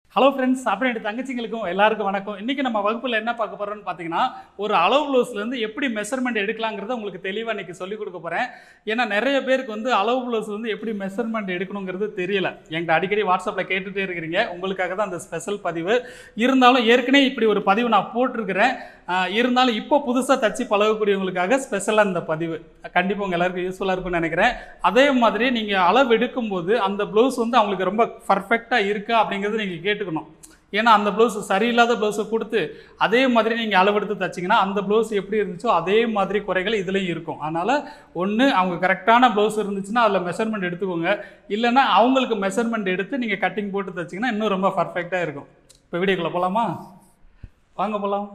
hello friends அப்புறம் என் தங்கச்சிங்களுக்கும் எல்லாருக்கும் வணக்கம் இன்றைக்கி நம்ம வகுப்பில் என்ன பார்க்க போகிறோம்னு பார்த்தீங்கன்னா ஒரு அளவு ப்ளவுஸ்லேருந்து எப்படி மெஷர்மெண்ட் எடுக்கலாங்கிறத உங்களுக்கு தெளிவாக இன்றைக்கி சொல்லிக் கொடுக்க போகிறேன் ஏன்னா நிறைய பேருக்கு வந்து அளவு ப்ளவுஸ் வந்து எப்படி மெஷர்மெண்ட் எடுக்கணுங்கிறது தெரியல என்கிட்ட அடிக்கடி வாட்ஸ்அப்பில் கேட்டுகிட்டே இருக்கிறீங்க உங்களுக்காக தான் அந்த ஸ்பெஷல் பதிவு இருந்தாலும் ஏற்கனவே இப்படி ஒரு பதிவு நான் போட்டிருக்கிறேன் ஆஹ் இருந்தாலும் இப்போ புதுசாக தச்சு பழகக்கூடியவங்களுக்காக ஸ்பெஷலாக இந்த பதிவு கண்டிப்பாக உங்கள் எல்லாருக்கும் யூஸ்ஃபுல்லாக இருக்கும்னு நினைக்கிறேன் அதே மாதிரி நீங்கள் அளவு எடுக்கும்போது அந்த ப்ளவுஸ் வந்து அவங்களுக்கு ரொம்ப பர்ஃபெக்டாக இருக்கா அப்படிங்கிறது நீங்கள் கேட்டுக்கணும் ஏன்னா அந்த ப்ளவுஸ் சரியில்லாத ப்ளவுஸை கொடுத்து அதே மாதிரி நீங்கள் அளவெடுத்து தச்சிங்கன்னா அந்த ப்ளவுஸ் எப்படி இருந்துச்சோ அதே மாதிரி குறைகள் இதுலேயும் இருக்கும் அதனால் ஒன்று அவங்க கரெக்டான ப்ளவுஸ் இருந்துச்சுன்னா அதில் மெஷர்மெண்ட் எடுத்துக்கோங்க இல்லைன்னா அவங்களுக்கு மெஷர்மெண்ட் எடுத்து நீங்கள் கட்டிங் போட்டு தச்சிங்கன்னா இன்னும் ரொம்ப பர்ஃபெக்டாக இருக்கும் இப்போ வீடியோக்குள்ளே போகலாமா வாங்க போகலாம்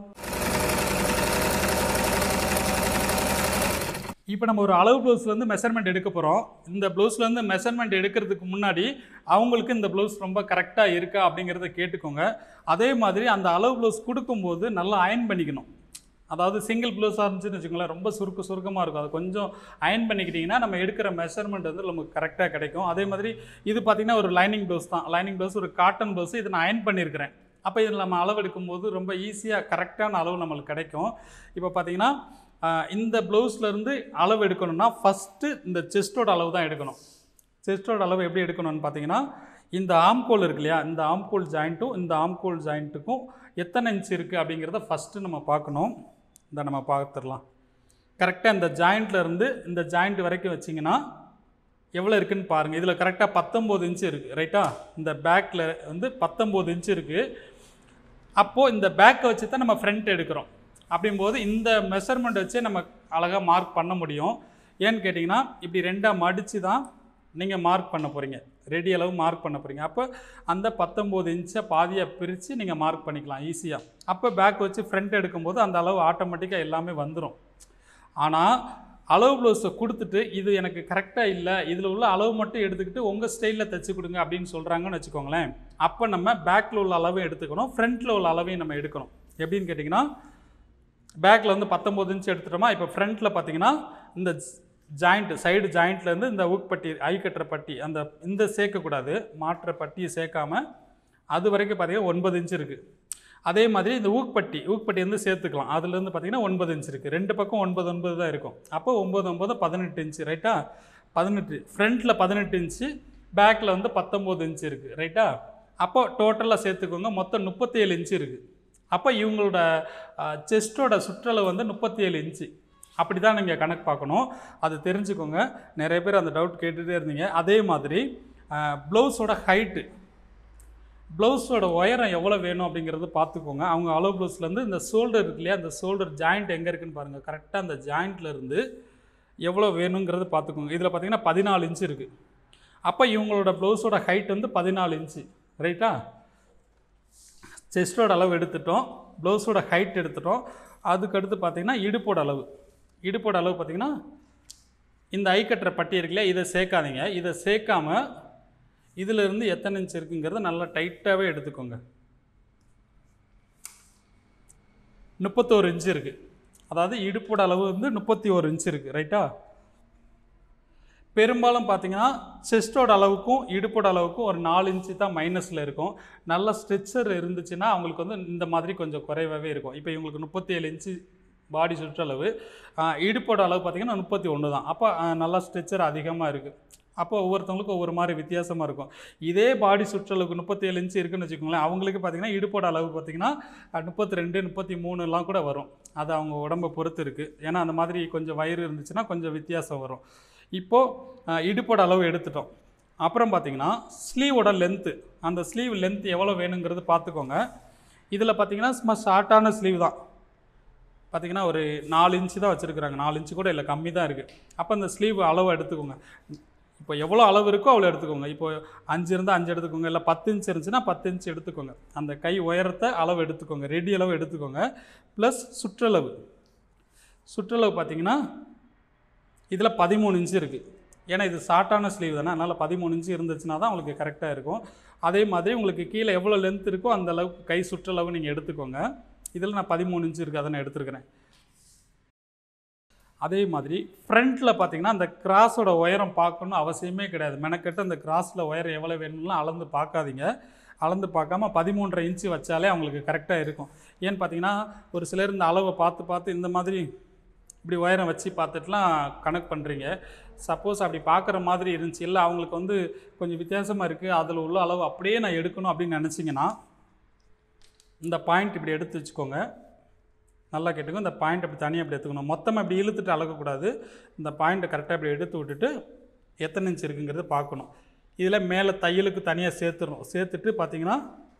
இப்போ நம்ம ஒரு அளவு ப்ளவுஸ்லேருந்து மெஷர்மெண்ட் எடுக்க போகிறோம் இந்த ப்ளவுஸ்லேருந்து மெஷர்மெண்ட் எடுக்கிறதுக்கு முன்னாடி அவங்களுக்கு இந்த ப்ளவுஸ் ரொம்ப கரெக்டாக இருக்கா அப்படிங்கிறத கேட்டுக்கோங்க அதே மாதிரி அந்த அளவு ப்ளவுஸ் கொடுக்கும்போது நல்லா அயன் பண்ணிக்கணும் அதாவது சிங்கிள் ப்ளவுஸாக இருந்துச்சுன்னு வச்சுக்கோங்களேன் ரொம்ப சுருக்க சுருக்கமாக இருக்கும் அது கொஞ்சம் அயன் பண்ணிக்கிட்டிங்கன்னா நம்ம எடுக்கிற மெஷர்மெண்ட் வந்து நமக்கு கரெக்டாக கிடைக்கும் அதே மாதிரி இது பார்த்திங்கன்னா ஒரு லைனிங் ப்ளவுஸ் தான் லைனிங் ப்ளவுஸ் ஒரு காட்டன் ப்ளவுஸ் இதை நான் அயன் பண்ணியிருக்கிறேன் அப்போ இதில் நம்ம அளவு எடுக்கும்போது ரொம்ப ஈஸியாக கரெக்டான அளவு நம்மளுக்கு கிடைக்கும் இப்போ பார்த்தீங்கன்னா ஆஹ் இந்த ப்ளவுஸ்லேருந்து அளவு எடுக்கணும்னா ஃபஸ்ட்டு இந்த செஸ்டோட அளவு தான் எடுக்கணும் செஸ்டோட அளவு எப்படி எடுக்கணும்னு பார்த்தீங்கன்னா இந்த ஆம்கோல் இருக்கு இல்லையா இந்த ஆம்கோல் ஜாயிண்ட்டும் இந்த ஆம்கோல் ஜாயிண்ட்டுக்கும் எத்தனை இன்ச் இருக்குது அப்படிங்கிறத ஃபஸ்ட்டு நம்ம பார்க்கணும் இந்த நம்ம பார்த்துடலாம் கரெக்டாக இந்த ஜாயிண்ட்ல இருந்து இந்த ஜாயிண்ட் வரைக்கும் வச்சிங்கன்னா எவ்வளோ இருக்குன்னு பாருங்கள் இதில் கரெக்டாக பத்தொம்போது இன்ச்சு இருக்குது ரைட்டா இந்த பேக்கில் வந்து பத்தொம்போது இன்ச்சு இருக்குது அப்போது இந்த பேக்கை வச்சு தான் நம்ம ஃப்ரண்ட் எடுக்கிறோம் அப்படிங்கும்போது இந்த மெஷர்மெண்ட் வச்சே நம்ம அழகாக மார்க் பண்ண முடியும் ஏன்னு கேட்டிங்கன்னா இப்படி ரெண்டாக மடித்து தான் நீங்கள் மார்க் பண்ண போகிறீங்க ரெடி அளவு மார்க் பண்ண போகிறீங்க அப்போ அந்த பத்தொம்போது இன்ச்சை பாதியாக பிரித்து நீங்கள் மார்க் பண்ணிக்கலாம் ஈஸியாக அப்போ பேக் வச்சு ஃப்ரண்ட் எடுக்கும்போது அந்த அளவு ஆட்டோமேட்டிக்காக எல்லாமே வந்துடும் ஆனால் அளவு ப்ளவுஸை கொடுத்துட்டு இது எனக்கு கரெக்டாக இல்லை இதில் உள்ள அளவு மட்டும் எடுத்துக்கிட்டு உங்கள் ஸ்டைலில் தைச்சி கொடுங்க அப்படின்னு சொல்கிறாங்கன்னு வச்சுக்கோங்களேன் அப்போ நம்ம பேக்கில் உள்ள அளவையும் எடுத்துக்கணும் ஃப்ரண்ட்டில் உள்ள அளவையும் நம்ம எடுக்கணும் எப்படின்னு கேட்டிங்கன்னா பேக்கில் வந்து பத்தொம்போது இன்ச் எடுத்துட்டோமா இப்போ ஃப்ரண்ட்டில் பார்த்தீங்கன்னா இந்த ஜாயிண்ட் சைடு ஜாயிண்ட்லேருந்து இந்த ஊக்பட்டி ஐ கட்டுற பட்டி அந்த இந்த சேர்க்கக்கூடாது மாற்ற பட்டியை சேர்க்காம அது வரைக்கும் பார்த்தீங்கன்னா ஒன்பது இன்ச் இருக்குது அதே மாதிரி இந்த ஊக்பட்டி ஊக்பட்டி வந்து சேர்த்துக்கலாம் அதுலேருந்து பார்த்தீங்கன்னா ஒன்பது இன்ச் இருக்குது ரெண்டு பக்கம் ஒன்பது ஒன்பது தான் இருக்கும் அப்போ ஒம்பது ஒம்பது பதினெட்டு இன்ச்சு ரைட்டா பதினெட்டு ஃப்ரண்ட்டில் பதினெட்டு இன்ச்சு பேக்கில் வந்து பத்தொம்போது இன்ச் இருக்குது ரைட்டா அப்போ டோட்டலாக சேர்த்துக்கோங்க மொத்தம் முப்பத்தி ஏழு இன்ச்சு இருக்குது அப்போ இவங்களோட செஸ்டோட சுற்றளவு வந்து முப்பத்தி ஏழு இன்ச்சு அப்படி தான் நீங்கள் கணக்கு பார்க்கணும் அது தெரிஞ்சுக்கோங்க நிறைய பேர் அந்த டவுட் கேட்டுகிட்டே இருந்தீங்க அதே மாதிரி ப்ளவுஸோட ஹைட்டு ப்ளவுஸோட உயரம் எவ்வளோ வேணும் அப்படிங்கிறது பார்த்துக்கோங்க அவங்க அளவு ப்ளவுஸ்லேருந்து இந்த ஷோல்டர் இருக்கு இல்லையா அந்த ஷோல்டர் ஜாயிண்ட் எங்கே இருக்குன்னு பாருங்கள் கரெக்டாக அந்த ஜாயிண்ட்ல இருந்து எவ்வளோ வேணுங்கிறது பார்த்துக்கோங்க இதில் பார்த்தீங்கன்னா பதினாலு இன்ச்சு இருக்குது அப்போ இவங்களோட ப்ளவுஸோட ஹைட் வந்து பதினாலு இன்ச்சு ரைட்டா செஸ்டோட அளவு எடுத்துட்டோம் ப்ளவுஸோட ஹைட் எடுத்துட்டோம் அதுக்கடுத்து பார்த்தீங்கன்னா இடுப்போட அளவு இடுப்போட அளவு பார்த்தீங்கன்னா இந்த ஐ கட்டுற பட்டி இருக்குல்லையா இதை சேர்க்காதீங்க இதை சேர்க்காம இதிலிருந்து எத்தனை இன்ச் இருக்குங்கிறத நல்லா டைட்டாகவே எடுத்துக்கோங்க முப்பத்தோரு இன்ச்சு இருக்குது அதாவது இடுப்போட அளவு வந்து முப்பத்தி ஒரு இன்ச்சு இருக்குது ரைட்டா பெரும்பாலும் பார்த்தீங்கன்னா செஸ்டோட அளவுக்கும் இடுப்போட அளவுக்கும் ஒரு நாலு இன்ச்சு தான் மைனஸில் இருக்கும் நல்ல ஸ்ட்ரெச்சர் இருந்துச்சுன்னா அவங்களுக்கு வந்து இந்த மாதிரி கொஞ்சம் குறைவாகவே இருக்கும் இப்போ இவங்களுக்கு முப்பத்தி ஏழு இன்ச்சு பாடி சுற்றளவு ஆஹ், இடுப்போட அளவு பார்த்தீங்கன்னா முப்பத்தி ஒன்று தான் அப்போ ஆஹ், நல்லா ஸ்ட்ரெச்சர் அதிகமாக இருக்குது அப்போ ஒவ்வொருத்தவங்களுக்கும் ஒவ்வொரு மாதிரி வித்தியாசமாக இருக்கும் இதே பாடி சுற்றளவுக்கு முப்பத்தி ஏழு இன்ச்சு இருக்குன்னு வச்சுக்கோங்களேன் அவங்களுக்கு பார்த்தீங்கன்னா இடுப்போட அளவு பார்த்தீங்கன்னா முப்பத்தி ரெண்டு முப்பத்தி மூணுலாம் கூட வரும் அது அவங்க உடம்பை பொறுத்து இருக்குது ஏன்னா அந்த மாதிரி கொஞ்சம் வயிறு இருந்துச்சுன்னா கொஞ்சம் வித்தியாசம் வரும் இப்போது இடுப்போட அளவு எடுத்துட்டோம் அப்புறம் பார்த்தீங்கன்னா ஸ்லீவோட லென்த்து அந்த ஸ்லீவ் லென்த் எவ்வளோ வேணுங்கிறது பார்த்துக்கோங்க இதில் பார்த்தீங்கன்னா சும்மா ஷார்ட்டான ஸ்லீவ் தான் பார்த்தீங்கன்னா ஒரு நாலு இன்ச்சு தான் வச்சுருக்குறாங்க நாலு இன்ச்சு கூட இல்லை கம்மி தான் இருக்குது அப்போ அந்த ஸ்லீவ் அளவு எடுத்துக்கோங்க இப்போ எவ்வளோ அளவு இருக்கோ அவ்வளோ எடுத்துக்கோங்க இப்போ அஞ்சு இருந்தால் அஞ்சு எடுத்துக்கோங்க இல்லை பத்து இன்ச் இருந்துச்சுன்னா பத்து இன்ச் எடுத்துக்கோங்க அந்த கை உயரத்தை அளவு எடுத்துக்கோங்க ரெடி அளவு எடுத்துக்கோங்க ப்ளஸ் சுற்றளவு சுற்றளவு பார்த்தீங்கன்னா இதில் பதிமூணு இன்ச்சு இருக்குது ஏன்னா இது ஷார்ட்டான ஸ்லீவ் தானே அதனால் பதிமூணு இன்ச்சு இருந்துச்சுன்னா தான் உங்களுக்கு கரெக்டாக இருக்கும் அதே மாதிரி உங்களுக்கு கீழே எவ்வளோ லென்த் இருக்கோ அந்த அளவுக்கு கை சுற்றளவு நீங்கள் எடுத்துக்கோங்க இதில் நான் பதிமூணு இன்ச்சு இருக்குது அதை நான் எடுத்துருக்கிறேன் அதே மாதிரி ஃப்ரண்ட்டில் பார்த்தீங்கன்னா அந்த கிராஸோட உயரம் பார்க்கணும் அவசியமே கிடையாது மெனக்கெட்டு அந்த கிராஸில் உயரம் எவ்வளோ வேணும்லாம் அளந்து பார்க்காதீங்க அளந்து பார்க்காம பதிமூன்றரை இன்ச்சு வச்சாலே அவங்களுக்கு கரெக்டாக இருக்கும் ஏன்னு பார்த்தீங்கன்னா ஒரு சிலர் இந்த அளவை பார்த்து பார்த்து இந்த மாதிரி இப்படி உயரம் வச்சு பார்த்துட்டுலாம் கணக்கு பண்ணுறீங்க சப்போஸ் அப்படி பார்க்குற மாதிரி இருந்துச்சு இல்லை அவங்களுக்கு வந்து கொஞ்சம் வித்தியாசமாக இருக்குது அதில் உள்ள அளவு அப்படியே நான் எடுக்கணும் அப்படின்னு நினச்சிங்கன்னா இந்த பாயிண்ட் இப்படி எடுத்து வச்சுக்கோங்க நல்லா கேட்டுக்கோ இந்த பாயிண்ட் அப்படி தனியாக அப்படி எடுத்துக்கணும் மொத்தமாக இப்படி இழுத்துட்டு அளக்கக்கூடாது இந்த பாயிண்ட்டை கரெக்டாக இப்படி எடுத்து விட்டுட்டு எத்தனை இன்ச் இருக்குங்கிறத பார்க்கணும் இதில் மேலே தையலுக்கு தனியாக சேர்த்துடணும் சேர்த்துட்டு பார்த்தீங்கன்னா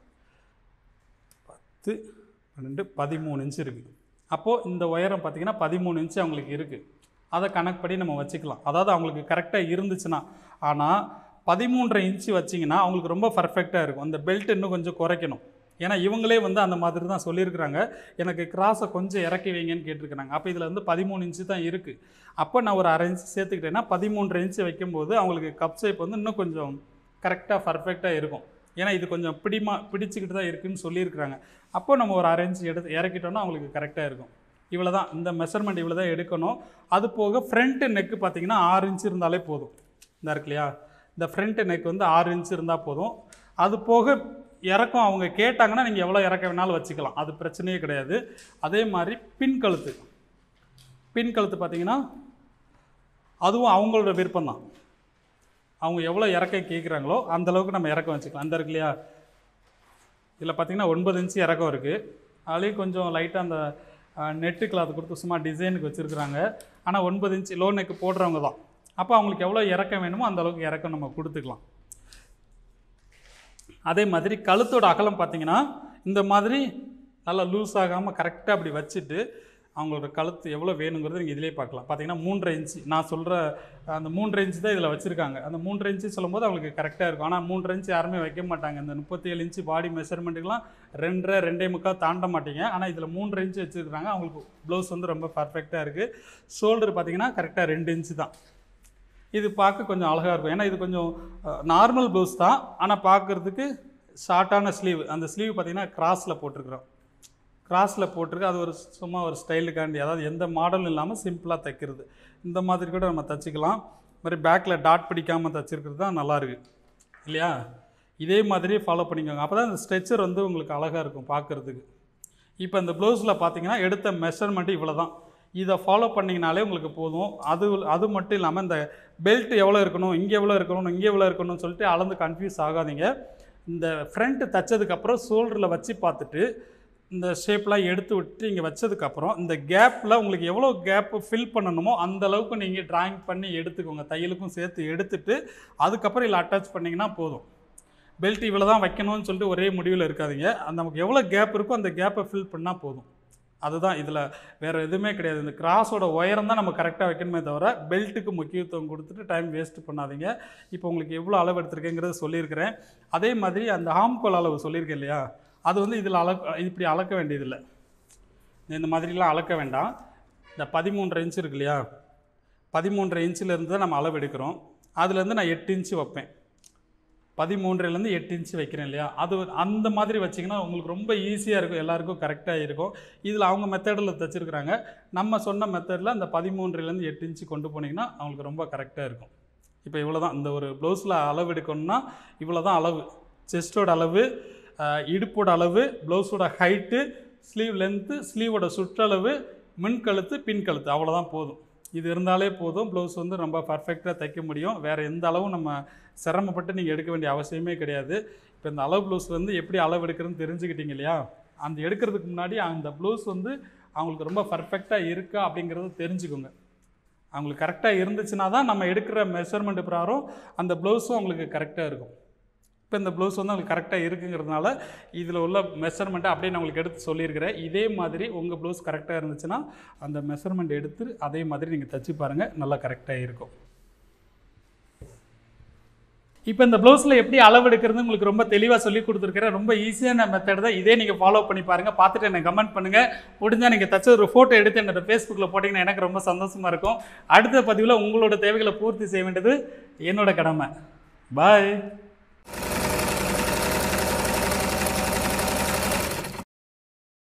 பத்து பன்னெண்டு பதிமூணு இன்ச் இருக்குது அப்போது இந்த உயரம் பார்த்தீங்கன்னா பதிமூணு இன்ச்சு அவங்களுக்கு இருக்குது அதை கணக்குப்படி நம்ம வச்சுக்கலாம் அதாவது அவங்களுக்கு கரெக்டாக இருந்துச்சுன்னா ஆனால் பதிமூன்றரை இன்ச்சு வச்சிங்கன்னா அவங்களுக்கு ரொம்ப பர்ஃபெக்டாக இருக்கும் அந்த பெல்ட் இன்னும் கொஞ்சம் குறைக்கணும் ஏன்னா இவங்களே வந்து அந்த மாதிரி தான் சொல்லியிருக்கிறாங்க எனக்கு கிராஸை கொஞ்சம் இறக்கி வைங்கன்னு கேட்டிருக்கிறாங்க அப்போ இதில் வந்து பதிமூணு இன்ச்சு தான் இருக்குது அப்போ நான் ஒரு அரை இன்ச்சு சேர்த்துக்கிட்டேன்னா பதிமூன்றரை இன்ச்சு வைக்கும்போது அவங்களுக்கு கப் ஷேப் வந்து இன்னும் கொஞ்சம் கரெக்டாக பர்ஃபெக்டாக இருக்கும் ஏன்னா இது கொஞ்சம் பிடிமா பிடிச்சிக்கிட்டு தான் இருக்குன்னு சொல்லியிருக்கிறாங்க அப்போ நம்ம ஒரு அரை இன்ச்சு எடுத்து இறக்கிட்டோம்னா அவங்களுக்கு கரெக்டாக இருக்கும் இவ்வளோ தான் இந்த மெஷர்மெண்ட் இவ்வளோ தான் எடுக்கணும் அது போக ஃப்ரண்ட்டு நெக்கு பார்த்தீங்கன்னா ஆறு இன்ச்சு இருந்தாலே போதும் இந்த இருக்கு இல்லையா இந்த ஃப்ரண்ட் நெக் வந்து ஆறு இன்ச் இருந்தால் போதும் அது போக இறக்கம் அவங்க கேட்டாங்கன்னா நீங்கள் எவ்வளோ இறக்க வேணாலும் வச்சுக்கலாம் அது பிரச்சனையே கிடையாது அதே மாதிரி பின் கழுத்து பின் கழுத்து பார்த்தீங்கன்னா அதுவும் அவங்களோட விருப்பம் தான் அவங்க எவ்வளோ இறக்க கேட்குறாங்களோ அந்த அளவுக்கு நம்ம இறக்கம் வச்சுக்கலாம் அந்த இருக்கு இல்லையா இதில் பார்த்தீங்கன்னா ஒன்பது இன்ச்சு இறக்கம் இருக்குது அதுலேயும் கொஞ்சம் லைட்டாக அந்த நெட்டு கிளாத் கொடுத்து சும்மா டிசைனுக்கு வச்சுருக்குறாங்க ஆனால் ஒன்பது இன்ச்சு லோ நெக்கு போடுறவங்க தான் அப்போ அவங்களுக்கு எவ்வளோ இறக்கம் வேணுமோ அந்த அளவுக்கு இறக்கம் நம்ம கொடுத்துக்கலாம் அதே மாதிரி கழுத்தோட அகலம் பார்த்தீங்கன்னா இந்த மாதிரி நல்லா லூஸ் ஆகாமல் கரெக்டாக அப்படி வச்சுட்டு அவங்களோட கழுத்து எவ்வளோ வேணுங்கிறத நீங்கள் இதிலே பார்க்கலாம் பார்த்தீங்கன்னா மூன்றரை இன்ச்சு நான் சொல்கிற அந்த மூன்றரை இன்ச்சு தான் இதில் வச்சுருக்காங்க அந்த மூன்றரை இன்ச்சு சொல்லும்போது அவங்களுக்கு கரெக்டாக இருக்கும் ஆனால் மூன்றரை இன்ச்சு யாருமே வைக்க மாட்டாங்க இந்த முப்பத்தி ஏழு இன்ச்சு பாடி மெஷர்மெண்ட்டுக்கெலாம் ரெண்டரை ரெண்டே முக்கால் தாண்ட மாட்டீங்க ஆனால் இதில் மூன்றரை இன்ச்சு வச்சுருக்காங்க அவங்களுக்கு ப்ளவுஸ் வந்து ரொம்ப பர்ஃபெக்டாக இருக்குது ஷோல்டர் பார்த்தீங்கன்னா கரெக்டாக ரெண்டு இன்ச்சு தான் இது பார்க்க கொஞ்சம் அழகாக இருக்கும் ஏன்னா இது கொஞ்சம் நார்மல் ப்ளவுஸ் தான் ஆனால் பார்க்குறதுக்கு ஷார்ட்டான ஸ்லீவ் அந்த ஸ்லீவ் பார்த்தீங்கன்னா கிராஸில் போட்டிருக்கிறோம் கிராஸில் போட்டிருக்கு அது ஒரு சும்மா ஒரு ஸ்டைலுக்காண்டி அதாவது எந்த மாடலும் இல்லாமல் சிம்பிளாக தைக்கிறது இந்த மாதிரி கூட நம்ம தச்சுக்கலாம் மாதிரி பேக்கில் டாட் பிடிக்காமல் தச்சிருக்கிறது தான் நல்லாயிருக்கு இல்லையா இதே மாதிரி ஃபாலோ பண்ணிக்கோங்க அப்போ தான் இந்த ஸ்ட்ரெச்சர் வந்து உங்களுக்கு அழகாக இருக்கும் பார்க்குறதுக்கு இப்போ இந்த ப்ளவுஸில் பார்த்தீங்கன்னா எடுத்த மெஷர்மெண்ட் இவ்வளோ தான் இதை ஃபாலோ பண்ணிங்கனாலே உங்களுக்கு போதும் அது அது மட்டும் இல்லாமல் இந்த பெல்ட் எவ்வளோ இருக்கணும் இங்கே எவ்வளோ இருக்கணும் இங்கே எவ்வளோ இருக்கணும்னு சொல்லிட்டு அளந்து கன்ஃபியூஸ் ஆகாதீங்க இந்த ஃப்ரண்ட்டு தைச்சதுக்கப்புறம் ஷோல்டரில் வச்சு பார்த்துட்டு இந்த ஷேப்லாம் எடுத்து விட்டு இங்கே வச்சதுக்கப்புறம் இந்த கேப்பில் உங்களுக்கு எவ்வளோ கேப்பு ஃபில் பண்ணணுமோ அந்த அளவுக்கு நீங்கள் டிராயிங் பண்ணி எடுத்துக்கோங்க தையலுக்கும் சேர்த்து எடுத்துட்டு அதுக்கப்புறம் இதில் அட்டாச் பண்ணிங்கன்னா போதும் பெல்ட் இவ்வளோ தான் வைக்கணும்னு சொல்லிட்டு ஒரே முடிவில் இருக்காதீங்க அந்த நமக்கு எவ்வளோ கேப் இருக்கோ அந்த கேப்பை ஃபில் பண்ணால் போதும் அதுதான் இதில் வேறு எதுவுமே கிடையாது இந்த கிராஸோட உயரம் தான் நம்ம கரெக்டாக வைக்கணுமே தவிர பெல்ட்டுக்கு முக்கியத்துவம் கொடுத்துட்டு டைம் வேஸ்ட் பண்ணாதீங்க இப்போ உங்களுக்கு எவ்வளோ அளவு எடுத்திருக்கேங்கிறத சொல்லியிருக்கிறேன் அதே மாதிரி அந்த ஹாம்கோல் அளவு சொல்லியிருக்கேன் இல்லையா அது வந்து இதில் அளக்க இப்படி அளக்க வேண்டியதில்லை இந்த மாதிரிலாம் அளக்க வேண்டாம் இந்த பதிமூன்றரை இன்ச் இருக்கு இல்லையா பதிமூன்றரை இன்ச்சிலேருந்து தான் நம்ம அளவு எடுக்கிறோம் அதுலேருந்து நான் எட்டு இன்ச்சு வைப்பேன் பதிமூன்றுலேருந்து எட்டு இன்ச்சு வைக்கிறேன் இல்லையா அது ஒரு- அந்த மாதிரி வச்சிங்கன்னா உங்களுக்கு ரொம்ப ஈஸியாக இருக்கும் எல்லாருக்கும் கரெக்டாக இருக்கும் இதில் அவங்க மெத்தடில் தைச்சிருக்கிறாங்க நம்ம சொன்ன மெத்தடில் அந்த பதிமூன்றுலேருந்து எட்டு இன்ச்சு கொண்டு போனீங்கன்னா அவங்களுக்கு ரொம்ப கரெக்டாக இருக்கும் இப்போ இவ்வளோ தான் இந்த ஒரு ப்ளவுஸில் அளவு எடுக்கணும்னா இவ்வளோ தான் அளவு செஸ்டோட அளவு அஹ், இடுப்போட அளவு ப்ளவுஸோட ஹைட்டு ஸ்லீவ் லென்த்து ஸ்லீவோட சுற்றளவு மின் கழுத்து பின் கழுத்து அவ்வளோதான் போதும் இது இருந்தாலே போதும் ப்ளவுஸ் வந்து ரொம்ப பர்ஃபெக்டாக தைக்க முடியும் வேறு எந்த அளவும் நம்ம சிரமப்பட்டு நீங்கள் எடுக்க வேண்டிய அவசியமே கிடையாது இப்போ இந்த அளவு ப்ளவுஸ் வந்து எப்படி அளவு எடுக்கிறதுன்னு தெரிஞ்சுக்கிட்டீங்க இல்லையா அந்த எடுக்கிறதுக்கு முன்னாடி அந்த ப்ளவுஸ் வந்து அவங்களுக்கு ரொம்ப பர்ஃபெக்டாக இருக்கா அப்படிங்கிறத தெரிஞ்சுக்கோங்க அவங்களுக்கு கரெக்டாக இருந்துச்சுன்னா தான் நம்ம எடுக்கிற மெஷர்மெண்ட் பிரகாரம் அந்த ப்ளவுஸும் அவங்களுக்கு கரெக்டாக இருக்கும் இப்போ இந்த ப்ளவுஸ் வந்து அவங்களுக்கு கரெக்டாக இருக்குங்கிறதுனால இதில் உள்ள மெஷர்மெண்ட்டை அப்படியே நான் உங்களுக்கு எடுத்து சொல்லியிருக்கிறேன் இதே மாதிரி உங்கள் ப்ளவுஸ் கரெக்டாக இருந்துச்சுன்னா அந்த மெஷர்மெண்ட் எடுத்து அதே மாதிரி நீங்கள் தச்சு பாருங்கள் நல்லா கரெக்டாக இருக்கும் இப்போ இந்த ப்ளவுஸில் எப்படி அளவு எடுக்கிறது உங்களுக்கு ரொம்ப தெளிவாக சொல்லி கொடுத்துருக்கிறேன் ரொம்ப ஈஸியான மெத்தட் தான் இதே நீங்கள் ஃபாலோ பண்ணி பாருங்கள் பார்த்துட்டு எனக்கு கமெண்ட் பண்ணுங்கள் முடிஞ்சால் நீங்கள் தச்ச ஒரு ஃபோட்டோ எடுத்து என்னோட ஃபேஸ்புக்கில் போட்டிங்கன்னா எனக்கு ரொம்ப சந்தோஷமாக இருக்கும் அடுத்த பதிவில் உங்களோட தேவைகளை பூர்த்தி செய்ய வேண்டியது என்னோட கடமை பாய்